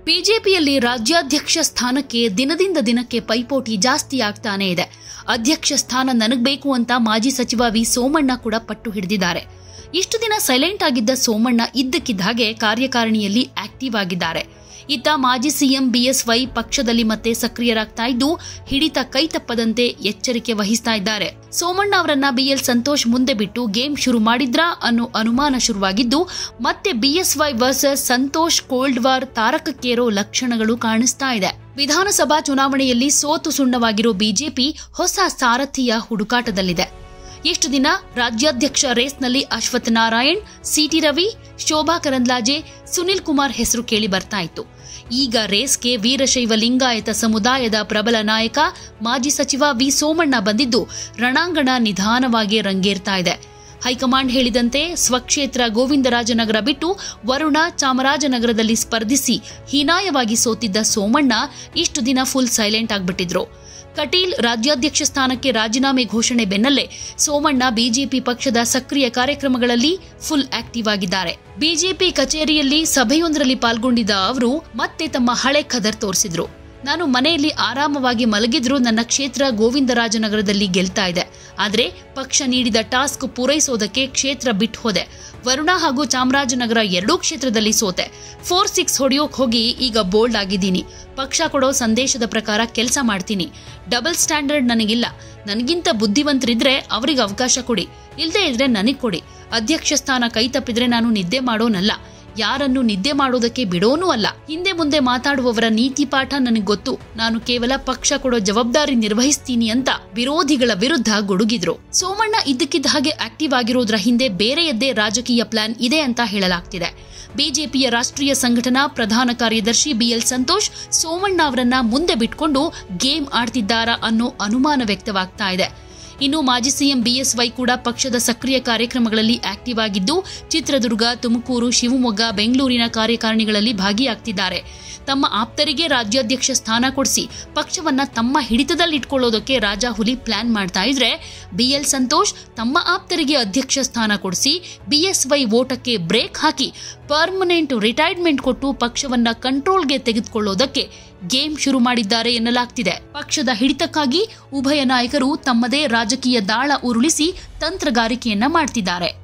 ಬಿಜೆಪಿಯಲ್ಲಿ ರಾಜ್ಯಾಧ್ಯಕ್ಷ ಸ್ಥಾನಕ್ಕೆ ದಿನದಿಂದ ದಿನಕ್ಕೆ ಪೈಪೋಟಿ ಜಾಸ್ತಿ ಆಗ್ತಾನೇ ಇದೆ ಅಧ್ಯಕ್ಷ ಸ್ಥಾನ ನನಗ್ ಬೇಕು ಅಂತ ಮಾಜಿ ಸಚಿವ ವಿ ಸೋಮಣ್ಣ ಕೂಡ ಪಟ್ಟು ಹಿಡಿದಿದ್ದಾರೆ ಇಷ್ಟು ದಿನ ಸೈಲೆಂಟ್ ಆಗಿದ್ದ ಸೋಮಣ್ಣ ಇದ್ದಕ್ಕಿದ್ದ ಹಾಗೆ ಕಾರ್ಯಕಾರಿಣಿಯಲ್ಲಿ ಆಕ್ಟಿವ್ ಆಗಿದ್ದಾರೆ ಇತ್ತ ಮಾಜಿ ಸಿಎಂ ಬಿಎಸ್ವೈ ಪಕ್ಷದಲ್ಲಿ ಮತ್ತೆ ಸಕ್ರಿಯರಾಗ್ತಾ ಇದ್ದು ಹಿಡಿತ ಕೈ ತಪ್ಪದಂತೆ ಎಚ್ಚರಿಕೆ ವಹಿಸ್ತಾ ಇದ್ದಾರೆ ಸೋಮಣ್ಣ ಅವರನ್ನ ಬಿಎಲ್ ಸಂತೋಷ್ ಮುಂದೆ ಬಿಟ್ಟು ಗೇಮ್ ಶುರು ಮಾಡಿದ್ರಾ ಅನ್ನೋ ಅನುಮಾನ ಶುರುವಾಗಿದ್ದು ಮತ್ತೆ BSY versus Santosh cold war ತಾರಕಕ್ಕೇರೋ ಲಕ್ಷಣಗಳು ಕಾಣಿಸ್ತಾ ಇದೆ ವಿಧಾನಸಭಾ ಚುನಾವಣೆಯಲ್ಲಿ ಸೋತು ಸುಣ್ಣವಾಗಿರೋ ಬಿಜೆಪಿ ಹೊಸ ಸಾರಥಿಯ ಹುಡುಕಾಟದಲ್ಲಿದೆ ಎಷ್ಟು ದಿನ ರಾಜ್ಯಾಧ್ಯಕ್ಷ ರೇಸ್ನಲ್ಲಿ ಅಶ್ವಥ್ ನಾರಾಯಣ್ ಸಿಟಿ ರವಿ ಶೋಭಾ ಕರಂದ್ಲಾಜೆ ಸುನಿಲ್ ಕುಮಾರ್ ಹೆಸರು ಕೇಳಿ ಬರ್ತಾ ಇತ್ತು ಈಗ ರೇಸ್ಗೆ ವೀರಶೈವ ಲಿಂಗಾಯತ ಸಮುದಾಯದ ಪ್ರಬಲ ನಾಯಕ ಮಾಜಿ ಸಚಿವ ವಿ ಸೋಮಣ್ಣ ಬಂದಿದ್ದು ರಣಾಂಗಣ ನಿಧಾನವಾಗಿ ರಂಗೇರ್ತಾ ಇದೆ ಹೈಕಮಾಂಡ್ ಹೇಳಿದಂತೆ ಸ್ವಕ್ಷೇತ್ರ ಗೋವಿಂದರಾಜನಗರ ಬಿಟ್ಟು ವರುಣ ಚಾಮರಾಜನಗರದಲ್ಲಿ ಸ್ಪರ್ಧಿಸಿ ಹೀನಾಯವಾಗಿ ಸೋತಿದ್ದ ಸೋಮಣ್ಣ ಇಷ್ಟು ದಿನ ಫುಲ್ ಸೈಲೆಂಟ್ ಆಗ್ಬಿಟ್ಟಿದ್ರು ಕಟೀಲ್ ರಾಜ್ಯಾಧ್ಯಕ್ಷ ಸ್ಥಾನಕ್ಕೆ ರಾಜೀನಾಮೆ ಘೋಷಣೆ ಬೆನ್ನಲ್ಲೇ ಸೋಮಣ್ಣ ಬಿಜೆಪಿ ಪಕ್ಷದ ಸಕ್ರಿಯ ಕಾರ್ಯಕ್ರಮಗಳಲ್ಲಿ ಫುಲ್ ಆಕ್ಟಿವ್ ಆಗಿದ್ದಾರೆ ಬಿಜೆಪಿ ಕಚೇರಿಯಲ್ಲಿ ಸಭೆಯೊಂದರಲ್ಲಿ ಪಾಲ್ಗೊಂಡಿದ್ದ ಅವರು ಮತ್ತೆ ತಮ್ಮ ಹಳೆ ಖದರ್ ತೋರಿಸಿದ್ರು ನಾನು ಮನೆಯಲ್ಲಿ ಆರಾಮವಾಗಿ ಮಲಗಿದ್ರೂ ನನ್ನ ಕ್ಷೇತ್ರ ಗೋವಿಂದರಾಜನಗರದಲ್ಲಿ ಗೆಲ್ತಾ ಇದೆ ಆದ್ರೆ ಪಕ್ಷ ನೀಡಿದ ಟಾಸ್ಕ್ ಪೂರೈಸೋದಕ್ಕೆ ಕ್ಷೇತ್ರ ಬಿಟ್ಟು ಹೋದೆ ವರುಣ ಹಾಗೂ ಚಾಮರಾಜನಗರ ಎರಡೂ ಕ್ಷೇತ್ರದಲ್ಲಿ ಸೋತೆ ಫೋರ್ ಸಿಕ್ಸ್ ಹೊಡೆಯೋಕ್ ಹೋಗಿ ಈಗ ಬೋಲ್ಡ್ ಆಗಿದ್ದೀನಿ ಪಕ್ಷ ಕೊಡೋ ಸಂದೇಶದ ಪ್ರಕಾರ ಕೆಲಸ ಮಾಡ್ತೀನಿ ಡಬಲ್ ಸ್ಟ್ಯಾಂಡರ್ಡ್ ನನಗಿಲ್ಲ ನನಗಿಂತ ಬುದ್ಧಿವಂತರಿದ್ರೆ ಅವರಿಗೆ ಅವಕಾಶ ಕೊಡಿ ಇಲ್ದೇ ಇದ್ರೆ ನನಗ್ ಕೊಡಿ ಅಧ್ಯಕ್ಷ ಸ್ಥಾನ ಕೈ ತಪ್ಪಿದ್ರೆ ನಾನು ನಿದ್ದೆ ಮಾಡೋನಲ್ಲ ಯಾರನ್ನು ನಿದ್ದೆ ಮಾಡೋದಕ್ಕೆ ಬಿಡೋನೂ ಅಲ್ಲ ಹಿಂದೆ ಮುಂದೆ ಮಾತಾಡುವವರ ನೀತಿ ಪಾಠ ನನಗೆ ಗೊತ್ತು ನಾನು ಕೇವಲ ಪಕ್ಷ ಕೊಡೋ ಜವಾಬ್ದಾರಿ ನಿರ್ವಹಿಸ್ತೀನಿ ಅಂತ ವಿರೋಧಿಗಳ ವಿರುದ್ಧ ಗುಡುಗಿದ್ರು ಸೋಮಣ್ಣ ಇದ್ದಕ್ಕಿದ್ದ ಹಾಗೆ ಆಕ್ಟಿವ್ ಆಗಿರೋದ್ರ ಹಿಂದೆ ಬೇರೆಯದ್ದೇ ರಾಜಕೀಯ ಪ್ಲಾನ್ ಇದೆ ಅಂತ ಹೇಳಲಾಗ್ತಿದೆ ಬಿಜೆಪಿಯ ರಾಷ್ಟ್ರೀಯ ಸಂಘಟನಾ ಪ್ರಧಾನ ಕಾರ್ಯದರ್ಶಿ ಬಿಎಲ್ ಸಂತೋಷ್ ಸೋಮಣ್ಣ ಅವರನ್ನ ಮುಂದೆ ಬಿಟ್ಕೊಂಡು ಗೇಮ್ ಆಡ್ತಿದ್ದಾರಾ ಅನ್ನೋ ಅನುಮಾನ ವ್ಯಕ್ತವಾಗ್ತಾ ಇದೆ ಇನ್ನು ಮಾಜಿ ಸಿಎಂ ಬಿಎಸ್ವೈ ಕೂಡ ಪಕ್ಷದ ಸಕ್ರಿಯ ಕಾರ್ಯಕ್ರಮಗಳಲ್ಲಿ ಆಕ್ಟಿವ್ ಆಗಿದ್ದು ಚಿತ್ರದುರ್ಗ ತುಮಕೂರು ಶಿವಮೊಗ್ಗ ಬೆಂಗಳೂರಿನ ಕಾರ್ಯಕಾರಿಣಿಗಳಲ್ಲಿ ಭಾಗಿಯಾಗ್ತಿದ್ದಾರೆ ತಮ್ಮ ಆಪ್ತರಿಗೆ ರಾಜ್ಯಾಧ್ಯಕ್ಷ ಸ್ಥಾನ ಕೊಡಿಸಿ ಪಕ್ಷವನ್ನ ತಮ್ಮ ಹಿಡಿತದಲ್ಲಿಟ್ಕೊಳ್ಳೋದಕ್ಕೆ ರಾಜಾ ಹುಲಿ ಪ್ಲಾನ್ ಮಾಡ್ತಾ ಇದ್ರೆ ಬಿಎಲ್ ಸಂತೋಷ್ ತಮ್ಮ ಆಪ್ತರಿಗೆ ಅಧ್ಯಕ್ಷ ಸ್ಥಾನ ಕೊಡಿಸಿ ಬಿಎಸ್ವೈ ಓಟಕ್ಕೆ ಬ್ರೇಕ್ ಹಾಕಿ ಪರ್ಮನೆಂಟ್ ರಿಟೈರ್ಮೆಂಟ್ ಕೊಟ್ಟು ಪಕ್ಷವನ್ನ ಕಂಟ್ರೋಲ್ಗೆ ತೆಗೆದುಕೊಳ್ಳೋದಕ್ಕೆ ಗೇಮ್ ಶುರು ಮಾಡಿದ್ದಾರೆ ಎನ್ನಲಾಗ್ತಿದೆ ಪಕ್ಷದ ಹಿಡಿತಕ್ಕಾಗಿ ಉಭಯ ನಾಯಕರು ತಮ್ಮದೇ ರಾಜಕೀಯ ದಾಳ ಉರುಳಿಸಿ ತಂತ್ರಗಾರಿಕೆಯನ್ನ ಮಾಡ್ತಿದ್ದಾರೆ